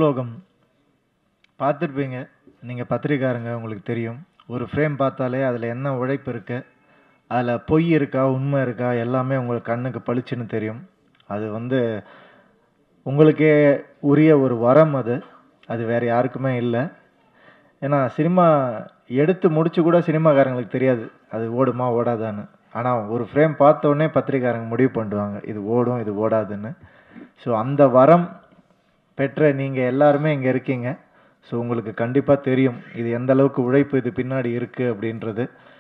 பூலோகம் பார்த்துருப்பீங்க நீங்கள் பத்திரிக்காரங்க உங்களுக்கு தெரியும் ஒரு ஃப்ரேம் பார்த்தாலே அதில் என்ன உழைப்பு இருக்கு அதில் பொய் இருக்கா உண்மை இருக்கா எல்லாமே உங்களுக்கு கண்ணுக்கு பளிச்சுன்னு தெரியும் அது வந்து உங்களுக்கே உரிய ஒரு வரம் அது அது வேறு யாருக்குமே இல்லை ஏன்னா சினிமா எடுத்து முடிச்சு கூட சினிமாக்காரங்களுக்கு தெரியாது அது ஓடுமா ஓடாதான்னு ஆனால் ஒரு ஃப்ரேம் பார்த்த உடனே பத்திரிக்காரங்க முடிவு பண்ணுவாங்க இது ஓடும் இது ஓடாதுன்னு ஸோ அந்த வரம் பெற்ற நீங்கள் எல்லாருமே இங்கே இருக்கீங்க ஸோ உங்களுக்கு கண்டிப்பாக தெரியும் இது எந்த அளவுக்கு உழைப்பு இது பின்னாடி இருக்குது அப்படின்றது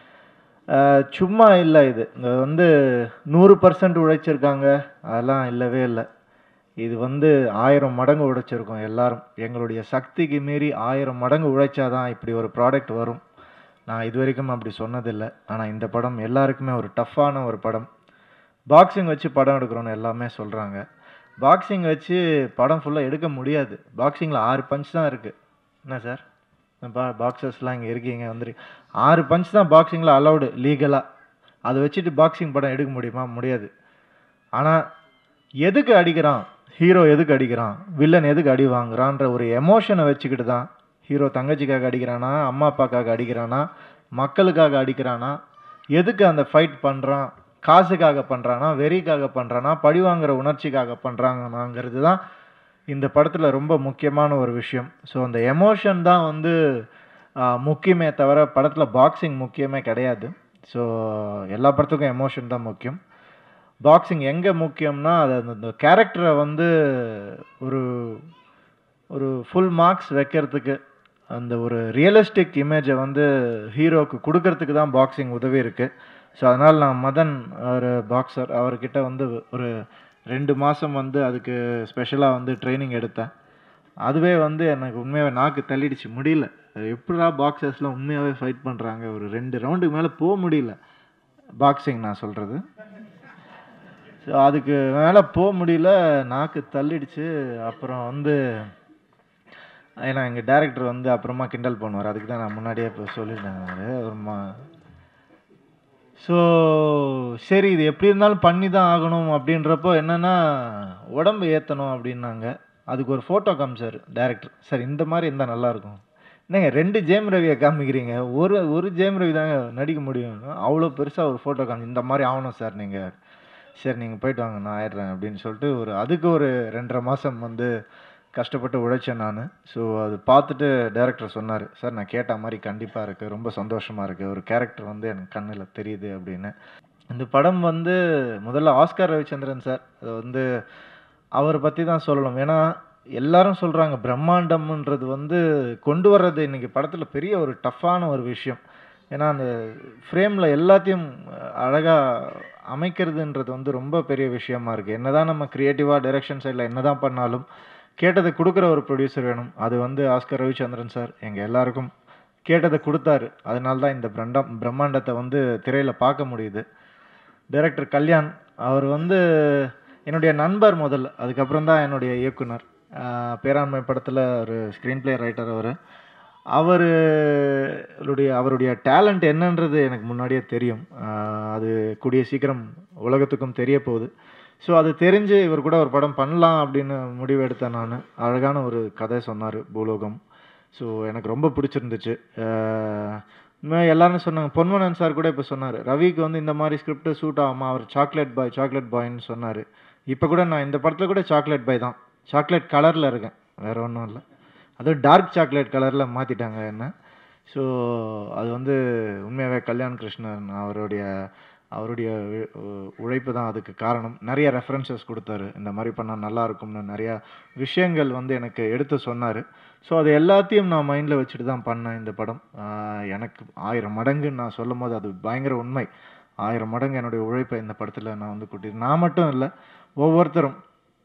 ஆஹ் சும்மா இல்லை இது இது வந்து நூறு பர்சன்ட் உழைச்சிருக்காங்க அதெல்லாம் இல்லவே இல்லை இது வந்து ஆயிரம் மடங்கு உழைச்சிருக்கோம் எல்லாரும் எங்களுடைய சக்திக்கு மீறி ஆயிரம் மடங்கு உழைச்சாதான் இப்படி ஒரு ப்ராடக்ட் வரும் நான் இது வரைக்கும் அப்படி சொன்னதில்லை ஆனால் இந்த படம் எல்லாருக்குமே ஒரு டஃப்பான ஒரு படம் பாக்ஸிங் வச்சு படம் எடுக்கிறோன்னு எல்லாமே சொல்கிறாங்க பாக்ஸிங் வச்சு படம் ஃபுல்லாக எடுக்க முடியாது பாக்ஸிங்கில் ஆறு பஞ்ச் தான் இருக்குது என்ன சார் பா பாக்ஸர்ஸ்லாம் இங்கே இருக்கீங்க வந்துரு ஆறு பஞ்ச் தான் பாக்ஸிங்கில் அலௌடு லீகலாக அதை வச்சுட்டு பாக்ஸிங் படம் எடுக்க முடியுமா முடியாது ஆனால் எதுக்கு அடிக்கிறான் ஹீரோ எதுக்கு அடிக்கிறான் வில்லன் எதுக்கு அடி வாங்குறான்ற ஒரு எமோஷனை வச்சுக்கிட்டு தான் ஹீரோ தங்கச்சிக்காக அடிக்கிறானா அம்மா அப்பாக்காக அடிக்கிறானா மக்களுக்காக அடிக்கிறானா எதுக்கு அந்த ஃபைட் பண்ணுறான் காசுக்காக பண்ணுறானா வெறிக்காக பண்ணுறானா பழி வாங்குற உணர்ச்சிக்காக பண்ணுறாங்கனாங்கிறது தான் இந்த படத்தில் ரொம்ப முக்கியமான ஒரு விஷயம் ஸோ அந்த எமோஷன் தான் வந்து ஆஹ், முக்கியமே தவிர படத்தில் பாக்ஸிங் முக்கியமே கிடையாது ஸோ எல்லா படத்துக்கும் எமோஷன் தான் முக்கியம் பாக்ஸிங் எங்கே முக்கியம்னா அது அந்த கேரக்டரை வந்து ஒரு ஒரு ஃபுல் மார்க்ஸ் வைக்கிறதுக்கு அந்த ஒரு ரியலிஸ்டிக் இமேஜை வந்து ஹீரோவுக்கு கொடுக்கறதுக்கு தான் பாக்ஸிங் உதவி இருக்குது ஸோ அதனால் நான் மதன் ஒரு பாக்ஸர் அவர்கிட்ட வந்து ஒரு ரெண்டு மாதம் வந்து அதுக்கு ஸ்பெஷலாக வந்து ட்ரைனிங் எடுத்தேன் அதுவே வந்து எனக்கு உண்மையாகவே நாக்கு தள்ளிடுச்சு முடியல எப்படிடா பாக்ஸர்ஸ்லாம் உண்மையாகவே ஃபைட் பண்ணுறாங்க ஒரு ரெண்டு ரவுண்டுக்கு மேலே போக முடியல பாக்ஸிங் நான் சொல்கிறது ஸோ அதுக்கு மேலே போக முடியல நாக்கு தள்ளிடுச்சு அப்புறம் வந்து ஏன்னா எங்கள் டேரக்டர் வந்து அப்புறமா கிண்டல் பண்ணுவார் அதுக்கு தான் நான் முன்னாடியே இப்போ சொல்லிட்டேன் அப்புறமா ஸோ சரி இது எப்படி இருந்தாலும் பண்ணி தான் ஆகணும் அப்படின்றப்போ என்னென்னா உடம்பு ஏற்றணும் அப்படின்னாங்க அதுக்கு ஒரு ஃபோட்டோ காமிச்சார் டேரக்டர் சார் இந்த மாதிரி இருந்தால் நல்லாயிருக்கும் என்னங்க ரெண்டு ஜெயம் ரவியை காமிக்கிறீங்க ஒரு ஒரு ஜெயம் ரவி தாங்க நடிக்க முடியும் அவ்வளோ பெருசாக ஒரு ஃபோட்டோ காமி இந்த மாதிரி ஆகணும் சார் நீங்கள் சரி நீங்கள் போயிட்டு வாங்க நான் ஆயிடுறேன் அப்படின்னு சொல்லிட்டு ஒரு அதுக்கு ஒரு ரெண்டரை மாதம் வந்து கஷ்டப்பட்டு உழைச்சேன் நான் ஸோ அது பார்த்துட்டு டேரக்டர் சொன்னார் சார் நான் கேட்ட மாதிரி கண்டிப்பாக இருக்குது ரொம்ப சந்தோஷமாக இருக்குது ஒரு கேரக்டர் வந்து எனக்கு கண்ணில் தெரியுது அப்படின்னு இந்த படம் வந்து முதல்ல ஆஸ்கார் ரவிச்சந்திரன் சார் அது வந்து அவரை பற்றி தான் சொல்லணும் ஏன்னா எல்லாரும் சொல்கிறாங்க பிரம்மாண்டம்ன்றது வந்து கொண்டு வர்றது இன்னைக்கு படத்தில் பெரிய ஒரு டஃப்பான ஒரு விஷயம் ஏன்னா அந்த ஃப்ரேமில் எல்லாத்தையும் அழகாக அமைக்கிறதுன்றது வந்து ரொம்ப பெரிய விஷயமா இருக்குது என்னதான் நம்ம க்ரியேட்டிவாக டைரக்ஷன் சைடில் என்னதான் பண்ணாலும் கேட்டதை கொடுக்குற ஒரு ப்ரொடியூசர் வேணும் அது வந்து ஆஸ்கர் ரவிச்சந்திரன் சார் எங்கள் எல்லாருக்கும் கேட்டதை கொடுத்தாரு அதனால தான் இந்த பிரண்டம் பிரம்மாண்டத்தை வந்து திரையில் பார்க்க முடியுது டைரக்டர் கல்யாண் அவர் வந்து என்னுடைய நண்பர் முதல்ல அதுக்கப்புறம் தான் என்னுடைய இயக்குனர் ஆஹ் பேராண்மை படத்தில் ஒரு ஸ்க்ரீன் பிளே ரைட்டர் அவர் அவருடைய அவருடைய டேலண்ட் என்னன்றது எனக்கு முன்னாடியே தெரியும் ஆஹ் அது கூடிய சீக்கிரம் உலகத்துக்கும் தெரிய போகுது ஸோ அது தெரிஞ்சு இவர் கூட ஒரு படம் பண்ணலாம் அப்படின்னு முடிவு எடுத்தேன் நான் அழகான ஒரு கதை சொன்னார் பூலோகம் ஸோ எனக்கு ரொம்ப பிடிச்சிருந்துச்சு ஆஹ் உண்மையா எல்லாரும் சொன்னாங்க பொன்மனன் சார் கூட இப்போ சொன்னார் ரவிக்கு வந்து இந்த மாதிரி ஸ்கிரிப்ட் சூட் ஆகுமா அவர் சாக்லேட் பாய் சாக்லேட் பாய்ன்னு சொன்னார் இப்போ கூட நான் இந்த படத்தில் கூட சாக்லேட் பாய் தான் சாக்லேட் கலரில் இருக்கேன் வேற ஒன்றும் இல்லை அதுவும் டார்க் சாக்லேட் கலரில் மாற்றிட்டாங்க என்ன ஸோ அது வந்து உண்மையாகவே கல்யாண் கிருஷ்ணன் அவருடைய அவருடைய உ- உ- உழைப்பு தான் அதுக்கு காரணம் நிறைய ரெஃபரன்சஸ் கொடுத்தாரு இந்த மாதிரி பண்ணால் நல்லா இருக்கும்னு நிறையா விஷயங்கள் வந்து எனக்கு எடுத்து சொன்னார் ஸோ அது எல்லாத்தையும் நான் மைண்டில் வச்சுட்டு தான் பண்ணேன் இந்த படம் ஆஹ் எனக்கு ஆயிரம் மடங்குன்னு நான் சொல்லும் போது அது பயங்கர உண்மை ஆயிரம் மடங்கு என்னுடைய உழைப்பை இந்த படத்தில் நான் வந்து கூட்டி நான் மட்டும் இல்லை ஒவ்வொருத்தரும்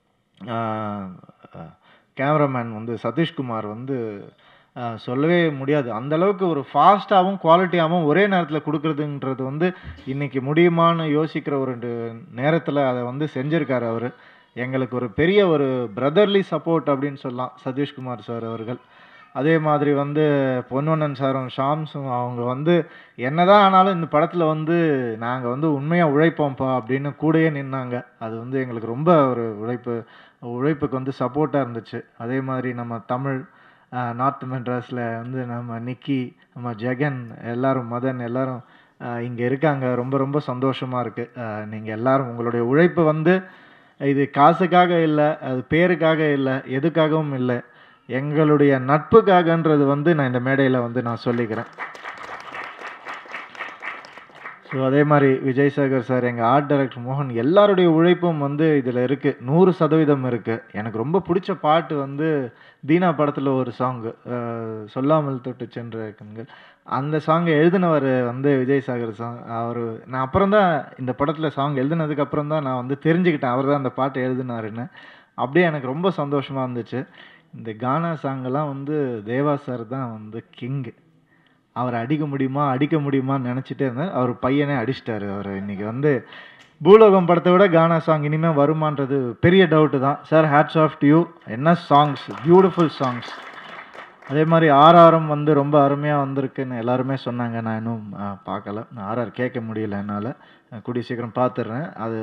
கேமராமேன் வந்து சதீஷ்குமார் வந்து ஆஹ் சொல்லவே முடியாது அந்த அளவுக்கு ஒரு ஃபாஸ்ட்டாகவும் குவாலிட்டியாகவும் ஒரே நேரத்தில் கொடுக்குறதுன்றது வந்து இன்னைக்கு முடியுமான்னு யோசிக்கிற ஒரு நேரத்தில் அதை வந்து செஞ்சிருக்காரு அவர் எங்களுக்கு ஒரு பெரிய ஒரு பிரதர்லி சப்போர்ட் அப்படின்னு சொல்லலாம் சதீஷ்குமார் சார் அவர்கள் அதே மாதிரி வந்து பொன்வண்ணன் சாரும் ஷாம்ஸும் அவங்க வந்து என்னதான் ஆனாலும் இந்த படத்தில் வந்து நாங்கள் வந்து உண்மையாக உழைப்போம்ப்பா அப்படின்னு கூடயே நின்னாங்க அது வந்து எங்களுக்கு ரொம்ப ஒரு உழைப்பு உழைப்புக்கு வந்து சப்போர்ட்டாக இருந்துச்சு அதே மாதிரி நம்ம தமிழ் ஆஹ், நார்த் மெட்ராஸில் வந்து நம்ம நிக்கி நம்ம ஜெகன் எல்லாரும் மதன் எல்லாரும் இங்கே இருக்காங்க ரொம்ப ரொம்ப சந்தோஷமாக இருக்குது நீங்கள் எல்லாரும் உங்களுடைய உழைப்பு வந்து இது காசுக்காக இல்லை அது பேருக்காக இல்லை எதுக்காகவும் இல்லை எங்களுடைய நட்புக்காகன்றது வந்து நான் இந்த மேடையில் வந்து நான் சொல்லிக்கிறேன் ஸோ அதே மாதிரி விஜய் சேகர் சார் எங்கள் ஆர்ட் டைரக்டர் மோகன் எல்லாருடைய உழைப்பும் வந்து இதில் இருக்குது நூறு சதவீதம் இருக்குது எனக்கு ரொம்ப பிடிச்ச பாட்டு வந்து தீனா படத்தில் ஒரு சாங்கு சொல்லாமல் தொட்டு சென்ற கண்கள் அந்த சாங்கை எழுதினவர் வந்து விஜய் சாகர் சாங் அவர் நான் அப்புறம் தான் இந்த படத்தில் சாங் எழுதினதுக்கு அப்புறம் தான் நான் வந்து தெரிஞ்சுக்கிட்டேன் அவர் தான் அந்த பாட்டை எழுதினாருன்னு அப்படியே எனக்கு ரொம்ப சந்தோஷமாக இருந்துச்சு இந்த கானா சாங்கெல்லாம் வந்து தேவா சார் தான் வந்து கிங்கு அவரை அடிக்க முடியுமா அடிக்க முடியுமான்னு நினச்சிட்டே இருந்தேன் அவர் பையனே அடிச்சிட்டாரு அவர் இன்னைக்கு வந்து பூலோகம் படத்தை விட கானா சாங் இனிமேல் வருமான்றது பெரிய டவுட்டு தான் sir hats off to you என்ன சாங்ஸ் பியூட்டிஃபுல் சாங்ஸ் அதே மாதிரி ஆர்ஆர்எம் வந்து ரொம்ப அருமையாக வந்திருக்குன்னு எல்லாருமே சொன்னாங்க நான் இன்னும் ஆ, பார்க்கல நான் ஆர்ஆர் கேட்க முடியல என்னால் கூடிய சீக்கிரம் பார்த்துடுறேன் அது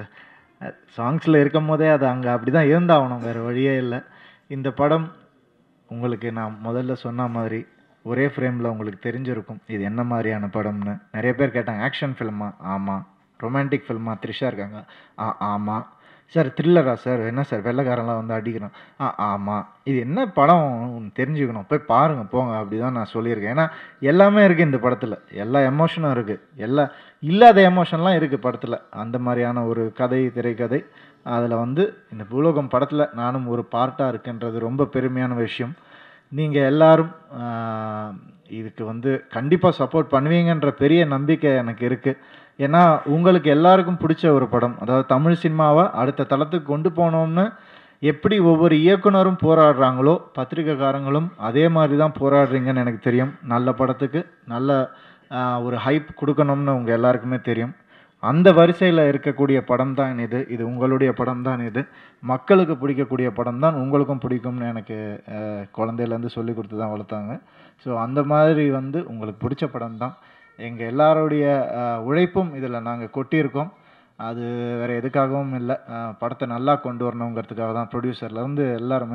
சாங்ஸில் இருக்கும் போதே அது அங்கே அப்படி தான் இருந்தாகணும் வேறு வழியே இல்லை இந்த படம் உங்களுக்கு நான் முதல்ல சொன்ன மாதிரி ஒரே ஃப்ரேமில் உங்களுக்கு தெரிஞ்சிருக்கும் இது என்ன மாதிரியான படம்னு நிறைய பேர் கேட்டாங்க ஆக்ஷன் ஃபில்மா ஆமாம் ரொமான்டிக் ஃபில்மா த்ரிஷா இருக்காங்க ஆ ஆமாம் சார் த்ரில்லரா சார் என்ன சார் வெள்ளைக்காரன்லாம் வந்து அடிக்கிறான் ஆ ஆமாம் இது என்ன படம் தெரிஞ்சுக்கணும் போய் பாருங்கள் போங்க அப்படி தான் நான் சொல்லியிருக்கேன் ஏன்னா எல்லாமே இருக்குது இந்த படத்தில் எல்லா எமோஷனும் இருக்குது எல்லா இல்லாத எமோஷன்லாம் இருக்குது படத்தில் அந்த மாதிரியான ஒரு கதை திரைக்கதை அதில் வந்து இந்த பூலோகம் படத்தில் நானும் ஒரு பார்ட்டாக இருக்குன்றது ரொம்ப பெருமையான விஷயம் நீங்கள் எல்லாரும் ஆஹ், இதுக்கு வந்து கண்டிப்பாக சப்போர்ட் பண்ணுவீங்கன்ற பெரிய நம்பிக்கை எனக்கு இருக்குது ஏன்னா உங்களுக்கு எல்லாருக்கும் பிடிச்ச ஒரு படம் அதாவது தமிழ் சினிமாவை அடுத்த தளத்துக்கு கொண்டு போனோம்னு எப்படி ஒவ்வொரு இயக்குனரும் போராடுறாங்களோ பத்திரிக்கைக்காரங்களும் அதே மாதிரி தான் போராடுறீங்கன்னு எனக்கு தெரியும் நல்ல படத்துக்கு நல்ல ஆஹ், ஒரு ஹைப் கொடுக்கணும்னு உங்கள் எல்லாருக்குமே தெரியும் அந்த வரிசையில் இருக்கக்கூடிய படம் தான் இது இது உங்களுடைய படம் தான் இது மக்களுக்கு பிடிக்கக்கூடிய படம் தான் உங்களுக்கும் பிடிக்கும்னு எனக்கு அஹ், குழந்தையிலேருந்து சொல்லி கொடுத்து தான் வளர்த்தாங்க ஸோ அந்த மாதிரி வந்து உங்களுக்கு பிடிச்ச படம் தான் எங்கள் எல்லாருடைய அஹ், உழைப்பும் இதில் நாங்கள் கொட்டியிருக்கோம் அது வேறு எதுக்காகவும் இல்லை அஹ், படத்தை நல்லா கொண்டு வரணுங்கிறதுக்காக தான் ப்ரொடியூசர்லேருந்து எல்லாருமே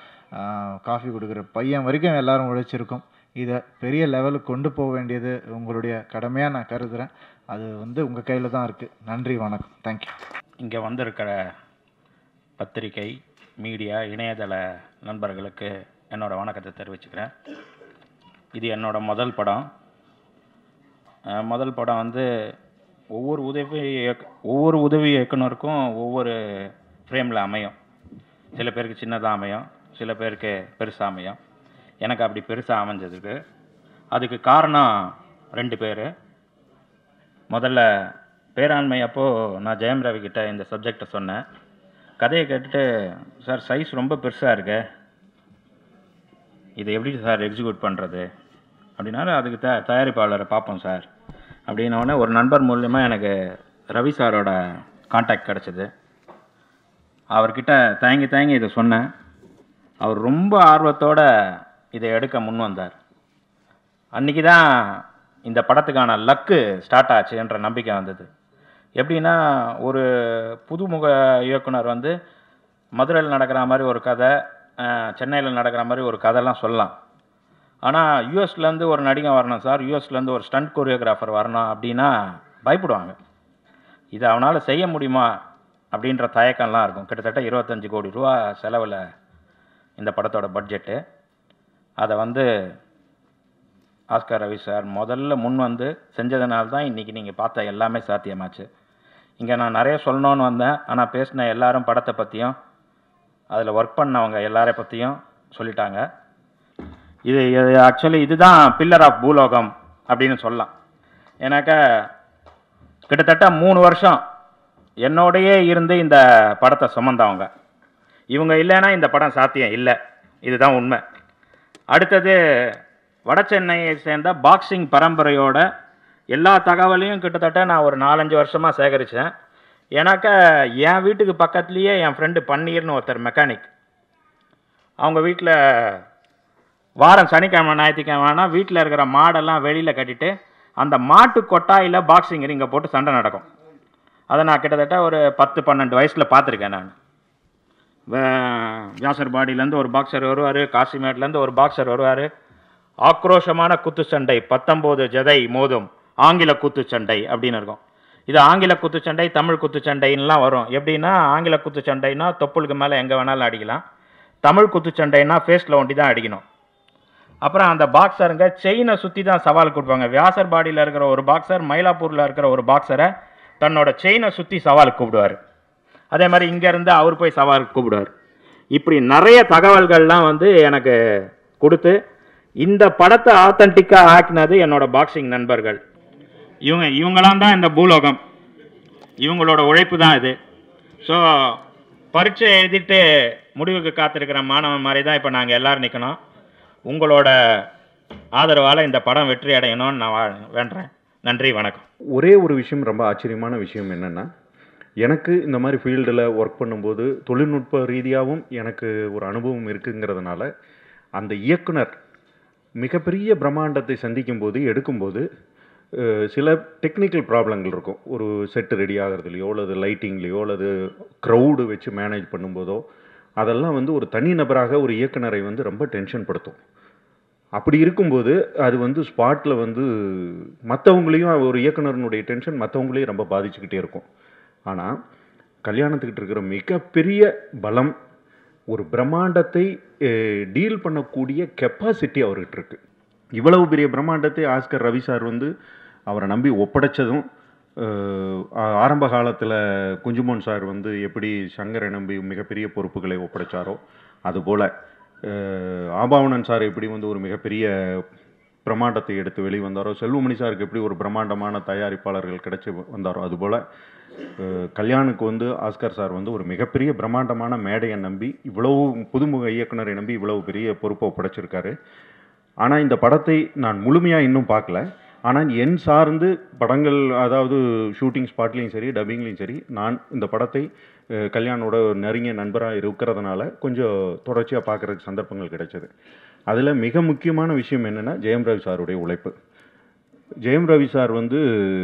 காஃபி கொடுக்குற பையன் வரைக்கும் எல்லாரும் உழைச்சிருக்கோம் இதை பெரிய லெவலுக்கு கொண்டு போக வேண்டியது உங்களுடைய கடமையாக நான் கருதுகிறேன் அது வந்து உங்கள் கையில் தான் இருக்குது நன்றி வணக்கம் தேங்க்யூ இங்கே வந்திருக்கிற பத்திரிகை மீடியா இணையதள நண்பர்களுக்கு என்னோட வணக்கத்தை தெரிவிச்சுக்கிறேன் இது என்னோட முதல் படம் அஹ், முதல் படம் வந்து ஒவ்வொரு உதவி இயக்க ஒவ்வொரு உதவி இயக்குனருக்கும் ஒவ்வொரு ஃப்ரேமில் அமையும் சில பேருக்கு சின்னதாக அமையும் சில பேருக்கு பெருசாக அமையும் எனக்கு அப்படி பெருசாக அமைஞ்சதுக்கு அதுக்கு காரணம் ரெண்டு பேர் முதல்ல பேராண்மை அப்போது நான் ஜெயம் ரவி கிட்ட இந்த சப்ஜெக்டை சொன்னேன் கதையை கேட்டுட்டு சார் சைஸ் ரொம்ப பெருசாக இருக்கு இதை எப்படி சார் எக்ஸிக்யூட் பண்ணுறது அப்படின்னாலும் அதுக்கு த தயாரிப்பாளரை பார்ப்போம் சார் அப்படின்னோடனே ஒரு நண்பர் மூலியமா எனக்கு ரவி சாரோட காண்டாக்ட் கிடச்சிது அவர்கிட்ட தயங்கி தயங்கி இதை சொன்னேன் அவர் ரொம்ப ஆர்வத்தோட இதை எடுக்க முன் வந்தார் அன்றைக்கி தான் இந்த படத்துக்கான லக்கு ஸ்டார்ட் ஆச்சுன்ற நம்பிக்கை வந்தது எப்படின்னா ஒரு புதுமுக இயக்குனர் வந்து மதுரையில் நடக்கிற மாதிரி ஒரு கதை சென்னையில் நடக்கிற மாதிரி ஒரு கதைலாம் சொல்லலாம் ஆனால் யூஎஸ்லேருந்து ஒரு நடிகன் வரணும் சார் யூஎஸ்லேருந்து ஒரு ஸ்டண்ட் கொரியோகிராஃபர் வரணும் அப்படின்னா பயப்படுவாங்க இதை அவனால் செய்ய முடியுமா அப்படின்ற தயக்கம்லாம் இருக்கும் கிட்டத்தட்ட இருபத்தஞ்சு கோடி ரூபா செலவில் இந்த படத்தோட பட்ஜெட்டு அதை வந்து ஆஸ்கர் ரவி சார் முதல்ல முன் வந்து செஞ்சதுனால தான் இன்றைக்கி நீங்கள் பார்த்த எல்லாமே சாத்தியமாச்சு இங்கே நான் நிறைய சொல்லணும்னு வந்தேன் ஆனால் பேசின எல்லாரும் படத்தை பற்றியும் அதில் ஒர்க் பண்ணவங்க எல்லாரை பற்றியும் சொல்லிட்டாங்க இது ஆக்சுவலி இதுதான் பில்லர் ஆஃப் பூலோகம் அப்படின்னு சொல்லலாம் ஏன்னாக்கா கிட்டத்தட்ட மூணு வருஷம் என்னோடையே இருந்து இந்த படத்தை சுமந்தவங்க இவங்க இல்லைன்னா இந்த படம் சாத்தியம் இல்லை இதுதான் உண்மை அடுத்தது வட சென்னையை சேர்ந்த பாக்ஸிங் பரம்பரையோட எல்லா தகவலையும் கிட்டத்தட்ட நான் ஒரு நாலஞ்சு வருஷமாக சேகரித்தேன் ஏன்னாக்கா என் வீட்டுக்கு பக்கத்துலேயே என் ஃப்ரெண்டு பன்னீர்னு ஒருத்தர் மெக்கானிக் அவங்க வீட்டில் வாரம் சனிக்கிழமை ஞாயிற்றுக்கிழமைனா வீட்டில் இருக்கிற மாடெல்லாம் வெளியில் கட்டிட்டு அந்த மாட்டு கொட்டாயில் பாக்ஸிங் ரிங்கை போட்டு சண்டை நடக்கும் அதை நான் கிட்டத்தட்ட ஒரு பத்து பன்னெண்டு வயசில் பார்த்துருக்கேன் நான் வியாசர்பாடியிலேருந்து ஒரு பாக்ஸர் வருவார் காசிமேட்லேருந்து ஒரு பாக்ஸர் வருவார் ஆக்ரோஷமான குத்துச்சண்டை பத்தொம்போது ஜதை மோதும் ஆங்கில குத்துச்சண்டை அப்படின்னு இருக்கும் இது ஆங்கில குத்துச்சண்டை தமிழ் குத்துச்சண்டைன்னுலாம் வரும் எப்படின்னா ஆங்கில குத்துச்சண்டைனா தொப்புளுக்கு மேலே எங்கே வேணாலும் அடிக்கலாம் தமிழ் குத்துச்சண்டைனா ஃபேஸில் ஒண்டி தான் அடிக்கணும் அப்புறம் அந்த பாக்ஸருங்க செயினை சுற்றி தான் சவால் கொடுப்பாங்க வியாசர்பாடியில் இருக்கிற ஒரு பாக்ஸர் மயிலாப்பூரில் இருக்கிற ஒரு பாக்ஸரை தன்னோட செயினை சுற்றி சவால் கூப்பிடுவார் அதே மாதிரி இங்கேருந்து அவர் போய் சவால் கூப்பிடுவார் இப்படி நிறைய தகவல்கள்லாம் வந்து எனக்கு கொடுத்து இந்த படத்தை ஆத்தன்டிக்காக ஆக்கினது என்னோட பாக்ஸிங் நண்பர்கள் இவங்க இவங்களாம் தான் இந்த பூலோகம் இவங்களோட உழைப்பு தான் இது ஸோ பரீட்சை எழுதிட்டு முடிவுக்கு காத்திருக்கிற மாணவன் மாதிரி தான் இப்போ நாங்கள் எல்லாரும் நிற்கணும் உங்களோட ஆதரவால் இந்த படம் வெற்றி அடையணும்னு நான் வா- வேண்டுறேன் நன்றி வணக்கம் ஒரே ஒரு விஷயம் ரொம்ப ஆச்சரியமான விஷயம் என்னென்னா எனக்கு இந்த மாதிரி ஃபீல்டில் ஒர்க் பண்ணும்போது தொழில்நுட்ப ரீதியாகவும் எனக்கு ஒரு அனுபவம் இருக்குங்கிறதுனால அந்த இயக்குனர் மிகப்பெரிய பிரம்மாண்டத்தை சந்திக்கும் போது எடுக்கும்போது அஹ், சில டெக்னிக்கல் ப்ராப்ளங்கள் இருக்கும் ஒரு செட்டு ரெடி ஆகிறதுலையோ அல்லது லைட்டிங்லேயோ அல்லது க்ரௌடு வச்சு மேனேஜ் பண்ணும்போதோ அதெல்லாம் வந்து ஒரு தனி நபராக ஒரு இயக்குனரை வந்து ரொம்ப டென்ஷன் படுத்தும் அப்படி இருக்கும்போது அது வந்து ஸ்பாட்டில் வந்து மற்றவங்களையும் ஒரு இயக்குனரனுடைய டென்ஷன் மற்றவங்களையும் ரொம்ப பாதிச்சுக்கிட்டே இருக்கும் ஆனால் கல்யாணத்துக்கிட்ட இருக்கிற மிகப்பெரிய பலம் ஒரு பிரம்மாண்டத்தை டீல் பண்ணக்கூடிய கெப்பாசிட்டி அவர்கிட்ட இருக்கு இவ்வளவு பெரிய பிரம்மாண்டத்தை ஆஸ்கர் ரவி சார் வந்து அவரை நம்பி ஒப்படைச்சதும் அஹ், ஆ- ஆரம்ப காலத்தில் குஞ்சுமோன் சார் வந்து எப்படி சங்கரை நம்பி மிகப்பெரிய பொறுப்புகளை ஒப்படைச்சாரோ அதுபோல் அஹ், ஆபாவணன் சார் எப்படி வந்து ஒரு மிகப்பெரிய பிரம்மாண்டத்தை எடுத்து வெளிவந்தாரோ செல்வமணி சாருக்கு எப்படி ஒரு பிரம்மாண்டமான தயாரிப்பாளர்கள் கிடைச்சி வந்தாரோ அதுபோல் அஹ், கல்யாணுக்கு வந்து ஆஸ்கர் சார் வந்து ஒரு மிகப்பெரிய பிரம்மாண்டமான மேடையை நம்பி இவ்வளவு புதுமுக இயக்குனரை நம்பி இவ்வளவு பெரிய பொறுப்பை படைச்சிருக்காரு ஆனால் இந்த படத்தை நான் முழுமையாக இன்னும் பார்க்கல ஆனால் என் சார்ந்து படங்கள் அதாவது ஷூட்டிங் ஸ்பாட்லேயும் சரி டப்பிங்லேயும் சரி நான் இந்த படத்தை அஹ், கல்யாணோட ஒரு நெருங்கிய நண்பராக இருக்கிறதுனால கொஞ்சம் தொடர்ச்சியாக பார்க்குறதுக்கு சந்தர்ப்பங்கள் கிடைச்சது அதில் மிக முக்கியமான விஷயம் என்னென்னா ஜெயம் ரவி சாருடைய உழைப்பு ஜெயம் ரவி சார் வந்து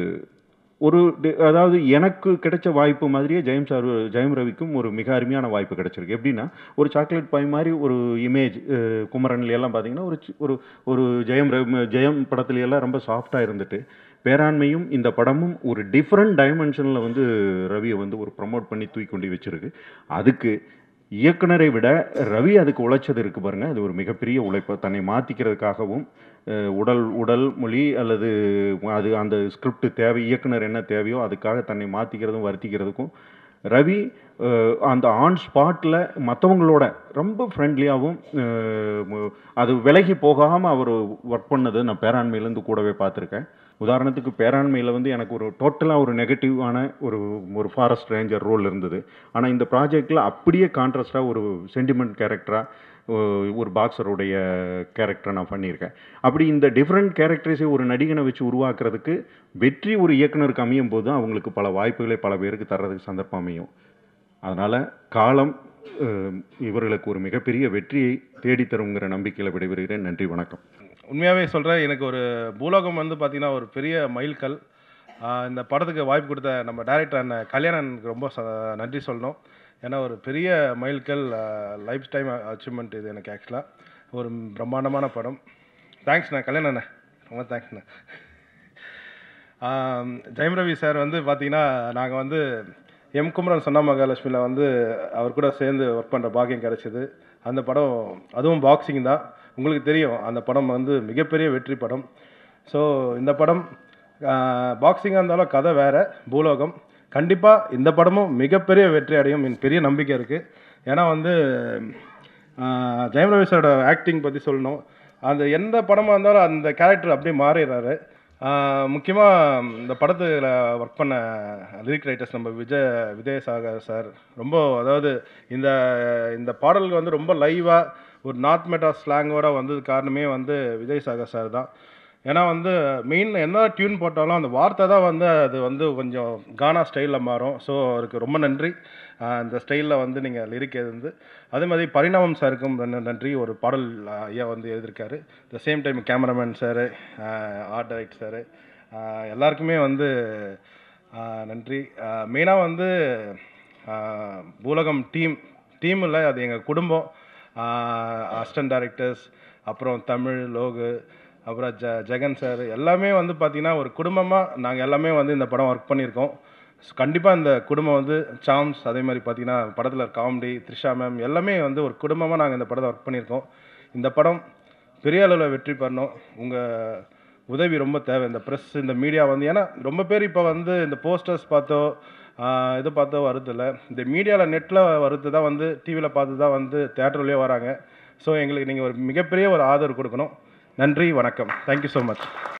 ஒரு டி- அதாவது எனக்கு கிடைச்ச வாய்ப்பு மாதிரியே ஜெயம் சார் ஜெயம் ரவிக்கும் ஒரு மிக அருமையான வாய்ப்பு கிடைச்சிருக்கு எப்படின்னா ஒரு சாக்லேட் பாய் மாதிரி ஒரு இமேஜ் குமரன்ல எல்லாம் பார்த்தீங்கன்னா ஒரு சி- ஒரு ஒரு ஜெயம் ரவி ஜெயம் படத்துல எல்லாம் ரொம்ப சாஃப்டாக இருந்துட்டு பேராண்மையும் இந்த படமும் ஒரு டிஃப்ரெண்ட் டைமென்ஷனில் வந்து ரவியை வந்து ஒரு ப்ரமோட் பண்ணி தூக்கி கொண்டு வச்சிருக்கு அதுக்கு இயக்குனரை விட ரவி அதுக்கு உழைச்சது இருக்கு பாருங்க அது ஒரு மிகப்பெரிய உழைப்பு தன்னை மாற்றிக்கிறதுக்காகவும் அஹ், உடல் உடல் மொழி அல்லது அது அந்த ஸ்கிரிப்ட் தேவை இயக்குனர் என்ன தேவையோ அதுக்காக தன்னை மாற்றிக்கிறதும் வருத்திக்கிறதுக்கும் ரவி அஹ், அந்த ஆன் ஸ்பாட்டில் மற்றவங்களோட ரொம்ப ஃப்ரெண்ட்லியாகவும் அது விலகி போகாமல் அவர் ஒர்க் பண்ணது நான் பேராண்மையிலேருந்து கூடவே பார்த்துருக்கேன் உதாரணத்துக்கு பேராண்மையில் வந்து எனக்கு ஒரு டோட்டலாக ஒரு நெகட்டிவான ஒரு ஒரு ஃபாரஸ்ட் ரேஞ்சர் ரோல் இருந்தது ஆனால் இந்த ப்ராஜெக்டில் அப்படியே கான்ட்ராஸ்டாக ஒரு சென்டிமெண்ட் கேரக்டராக ஒரு பாக்ஸருடைய கேரக்டரை நான் பண்ணியிருக்கேன் அப்படி இந்த டிஃப்ரெண்ட் கேரக்டர்ஸை ஒரு நடிகனை வச்சு உருவாக்குறதுக்கு வெற்றி ஒரு இயக்குனருக்கு அமையும் போது அவங்களுக்கு பல வாய்ப்புகளை பல பேருக்கு தர்றதுக்கு சந்தர்ப்பம் அமையும் அதனால் காலம் அஹ், இவர்களுக்கு ஒரு மிகப்பெரிய வெற்றியை தேடித்தருங்கிற நம்பிக்கையில் விடைபெறுகிறேன் நன்றி வணக்கம் உண்மையாகவே சொல்கிறேன் எனக்கு ஒரு பூலோகம் வந்து பார்த்தீங்கன்னா ஒரு பெரிய மைல்கல் ஆஹ் இந்த படத்துக்கு வாய்ப்பு கொடுத்த நம்ம டைரக்டர் அண்ணன் கல்யாணனுக்கு ரொம்ப ச நன்றி சொல்லணும் ஏன்னா ஒரு பெரிய மைல்கல் லைஃப் டைம் அச்சீவ்மெண்ட் இது எனக்கு ஆக்சுவலாக ஒரு பிரம்மாண்டமான படம் தேங்க்ஸ்ண்ணா கல்யாணம் அண்ணா ரொம்ப தேங்க்ஸ்ண்ணா ஆம், ஜெயம் ரவி சார் வந்து பார்த்தீங்கன்னா நாங்கள் வந்து எம் குமரன் சொன்ன மகாலட்சுமியில் வந்து அவர் கூட சேர்ந்து ஒர்க் பண்ணுற பாக்கியம் கிடைச்சிது அந்த படம் அதுவும் பாக்ஸிங் தான் உங்களுக்கு தெரியும் அந்த படம் வந்து மிகப்பெரிய வெற்றி படம் ஸோ இந்த படம் பாக்ஸிங்காக இருந்தாலும் கதை வேறு பூலோகம் கண்டிப்பாக இந்த படமும் மிகப்பெரிய வெற்றி அடையும் என் பெரிய நம்பிக்கை இருக்குது ஏன்னா வந்து ஆஹ், ஜெயம் ரவி சாரோட ஆக்டிங் பற்றி சொல்லணும் அந்த எந்த படமாக இருந்தாலும் அந்த கேரக்டர் அப்படியே மாறிடுறாரு முக்கியமாக இந்த படத்தில் ஒர்க் பண்ண லிரிக் ரைட்டர்ஸ் நம்ம விஜய் விஜயசாகர் சார் ரொம்ப அதாவது இந்த இந்த பாடல்கள் வந்து ரொம்ப லைவாக ஒரு நார்த் மெட்டா ஸ்லாங்கோட வந்தது காரணமே வந்து விஜயசாகர் சார் தான் ஏன்னா வந்து மெயின் என்ன டியூன் போட்டாலும் அந்த வார்த்தை தான் வந்து அது வந்து கொஞ்சம் கானா ஸ்டைலில் மாறும் ஸோ அவருக்கு ரொம்ப நன்றி ஆஹ் இந்த ஸ்டைலில் வந்து நீங்கள் லிரிக் எழுந்து அதே மாதிரி பரிணாமம் சாருக்கும் நன்- நன்றி ஒரு பாடல் ஆஹ் ஐயா வந்து எழுதியிருக்காரு the same time cameraman sir art direct sir எல்லாருக்குமே வந்து ஆஹ் நன்றி மெயினாக வந்து ஆஹ் பூலகம் டீம் டீம் இல்லை அது எங்கள் குடும்பம் அசிஸ்டன்ட் டைரக்டர்ஸ் அப்புறம் தமிழ் லோகு அப்புறம் ஜ ஜெகன் சார் எல்லாமே வந்து பார்த்திங்கன்னா ஒரு குடும்பமாக நாங்கள் எல்லாமே வந்து இந்த படம் ஒர்க் பண்ணியிருக்கோம் கண்டிப்பாக இந்த குடும்பம் வந்து சாம்ஸ் அதே மாதிரி பார்த்தீங்கன்னா படத்தில் காமெடி த்ரிஷா மேம் எல்லாமே வந்து ஒரு குடும்பமாக நாங்கள் இந்த படத்தை ஒர்க் பண்ணியிருக்கோம் இந்த படம் பெரிய அளவில் வெற்றி பெறணும் உங்கள் உதவி ரொம்ப தேவை இந்த ப்ரெஸ் இந்த மீடியா வந்து ஏன்னா ரொம்ப பேர் இப்போ வந்து இந்த போஸ்டர்ஸ் பார்த்தோ ஆஹ் இது பார்த்தோ வருதில்ல இந்த மீடியாவில் நெட்டில் வருது தான் வந்து டிவியில் பார்த்து தான் வந்து தேட்டர்லேயே வராங்க ஸோ எங்களுக்கு நீங்கள் ஒரு மிகப்பெரிய ஒரு ஆதரவு கொடுக்கணும் நன்றி வணக்கம் தேங்க்யூ ஸோ மச்